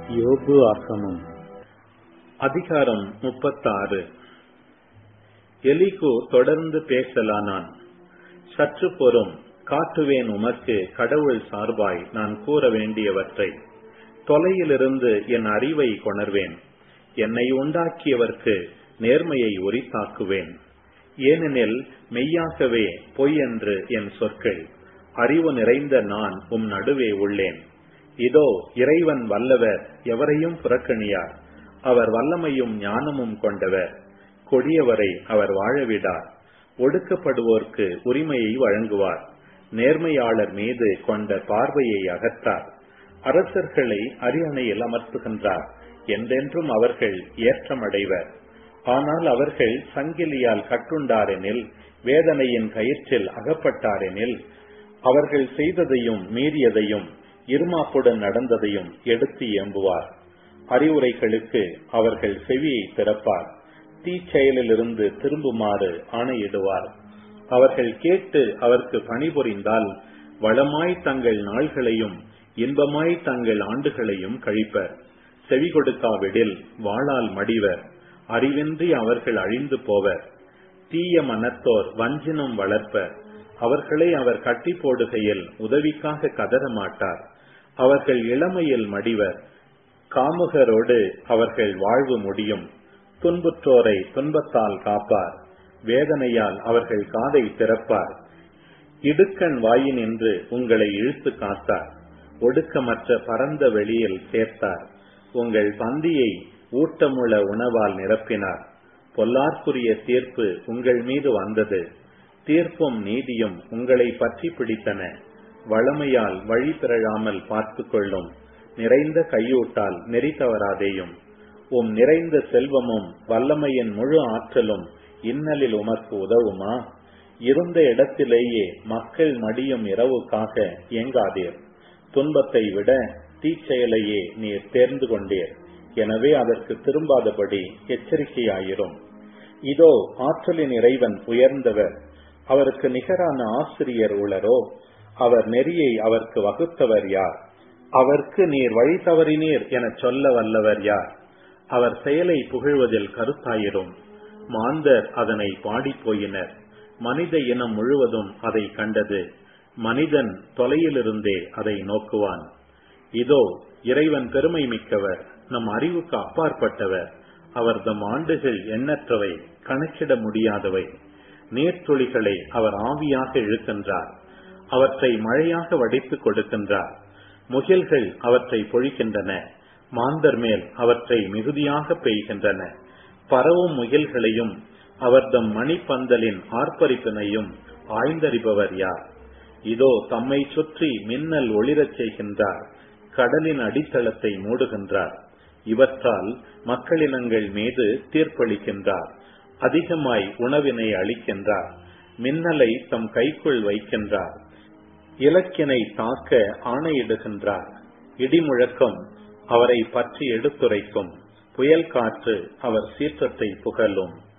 யோபு ஆகமம் அதிகாரம் முப்பத்தாறு எலிகு தொடர்ந்து பேசலானான் சற்று பொறும் காட்டுவேன் உமக்கு கடவுள் சார்பாய் நான் கூற வேண்டியவற்றை தொலையிலிருந்து என் அறிவை கொணர்வேன் என்னை உண்டாக்கியவர்க்கு நேர்மையை உரித்தாக்குவேன் ஏனெனில் மெய்யாகவே பொய் என்று என் சொற்கள் அறிவு நிறைந்த நான் உம் நடுவே உள்ளேன் இதோ இறைவன் வல்லவர் எவரையும் புறக்கணியார் அவர் வல்லமையும் ஞானமும் கொண்டவர் கொடியவரை அவர் வாழவிடார் ஒடுக்கப்படுவோர்க்கு உரிமையை வழங்குவார் நேர்மையாளர் மீது கொண்ட பார்வையை அகற்றார் அரசர்களை அரியணையில் அமர்த்துகின்றார் என்றென்றும் அவர்கள் ஏற்றமடைவர் ஆனால் அவர்கள் சங்கிலியால் கட்டுண்டாரெனில் வேதனையின் கயிற்றில் அகப்பட்டாரெனில் அவர்கள் செய்ததையும் மீறியதையும் இருமாப்புடன் நடந்ததையும் எடுத்து ஏம்புவார் அறிவுரைகளுக்கு அவர்கள் செவியை திறப்பார் தீச்செயலிலிருந்து திரும்புமாறு ஆணையிடுவார் அவர்கள் கேட்டு அவருக்கு பணிபுரிந்தால் வளமாய் தங்கள் நாள்களையும் இன்பமாய் தங்கள் ஆண்டுகளையும் கழிப்பர் செவி கொடுக்காவிடில் வாளால் மடிவர் அறிவின்றி அவர்கள் அழிந்து போவர் தீய மனத்தோர் வஞ்சினம் வளர்ப்பர் அவர்களை அவர் கட்டி போடுகையில் உதவிக்காக கதற மாட்டார் அவர்கள் இளமையில் மடிவர் காமுகரோடு அவர்கள் வாழ்வு முடியும் துன்புற்றோரை துன்பத்தால் காப்பார் வேதனையால் அவர்கள் காதை திறப்பார் இடுக்கண் வாயினின்று உங்களை இழுத்து காத்தார் ஒடுக்கமற்ற பரந்த வெளியில் சேர்த்தார் உங்கள் பந்தியை ஊட்டமுள்ள உணவால் நிரப்பினார் பொல்லார்க்குரிய தீர்ப்பு உங்கள் மீது வந்தது தீர்ப்பும் நீதியும் உங்களை பற்றி பிடித்தன வளமையால் வழி பிறழாமல் பார்த்து கொள்ளும் நிறைந்த கையூட்டால் நெறி தவறாதேயும் உம் நிறைந்த செல்வமும் வல்லமையின் முழு ஆற்றலும் இன்னலில் உமக்கு உதவுமா இருந்த இடத்திலேயே மக்கள் மடியும் இரவுக்காக இயங்காதீர் துன்பத்தை விட தீச்செயலையே நீர் தேர்ந்து கொண்டீர் எனவே அதற்கு திரும்பாதபடி எச்சரிக்கையாயிரும் இதோ ஆற்றலின் இறைவன் உயர்ந்தவர் அவருக்கு நிகரான ஆசிரியர் உளரோ அவர் நெறியை அவருக்கு வகுத்தவர் யார் அவருக்கு நீர் வழி தவறினீர் என சொல்ல வல்லவர் யார் அவர் செயலை புகழ்வதில் கருத்தாயிரும் மாந்தர் அதனை பாடி போயினர் மனித இனம் முழுவதும் அதை கண்டது மனிதன் தொலையிலிருந்தே அதை நோக்குவான் இதோ இறைவன் பெருமை மிக்கவர் நம் அறிவுக்கு அப்பாற்பட்டவர் அவர் தம் ஆண்டுகள் எண்ணற்றவை கணக்கிட முடியாதவை நீர்த்துளிகளை அவர் ஆவியாக இழுக்கின்றார் அவற்றை மழையாக வடித்துக் கொடுக்கின்றார் முகில்கள் அவற்றை பொழிக்கின்றன மாந்தர் மேல் அவற்றை மிகுதியாக பெய்கின்றன பரவும் முகில்களையும் அவர்தம் மணிப்பந்தலின் ஆர்ப்பரிப்பினையும் ஆய்ந்தறிபவர் யார் இதோ தம்மை சுற்றி மின்னல் ஒளிரச் செய்கின்றார் கடலின் அடித்தளத்தை மூடுகின்றார் இவற்றால் மக்களினங்கள் மீது தீர்ப்பளிக்கின்றார் அதிகமாய் உணவினை அளிக்கின்றார் மின்னலை தம் கைக்குள் வைக்கின்றார் இலக்கினை தாக்க ஆணையிடுகின்றார் இடிமுழக்கம் அவரை பற்றி எடுத்துரைக்கும் புயல் காற்று அவர் சீற்றத்தை புகழும்